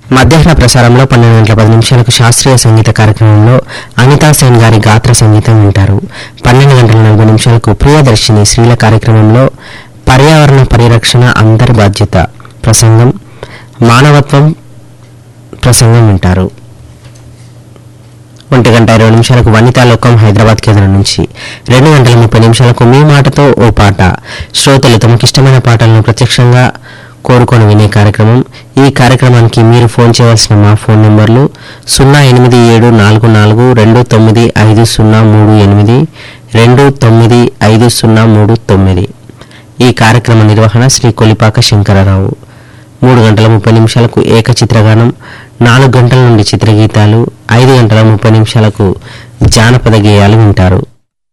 మధ్యాహ్న ప్రసారంలో పన్నెండు గంటల పది నిమిషాలకు శాస్త్రీయ సంగీత కార్యక్రమంలో అనితా సేన్ గారి గాత్ర సంగీతం వింటారు పన్నెండు గంటల నలభై నిమిషాలకు ప్రియదర్శిని స్త్రీల కార్యక్రమంలో పర్యావరణ పరిరక్షణ అందరి బాధ్యత ప్రసంగం మానవత్వం ప్రసంగం వింటారు ఒంటి గంట ఇరవై నిమిషాలకు వనితా లోకం హైదరాబాద్ కేంద్రం నుంచి రెండు గంటల ముప్పై నిమిషాలకు మీ మాటతో ఓ పాట శ్రోతలు తమకిష్టమైన పాటలను ప్రత్యక్షంగా కోరుకొని వినే కార్యక్రమం ఈ కార్యక్రమానికి మీరు ఫోన్ చేయవలసిన మా ఫోన్ నెంబర్లు సున్నా ఎనిమిది ఏడు నాలుగు నాలుగు రెండు తొమ్మిది ఐదు సున్నా మూడు ఎనిమిది రెండు తొమ్మిది ఐదు సున్నా మూడు తొమ్మిది ఈ కార్యక్రమ నిర్వహణ శ్రీ కొలిపాక శంకరరావు మూడు గంటల ముప్పై నిమిషాలకు ఏక చిత్రగానం నాలుగు గంటల నుండి చిత్రగీతాలు ఐదు గంటల ముప్పై నిమిషాలకు జానపద గేయాలు వింటారు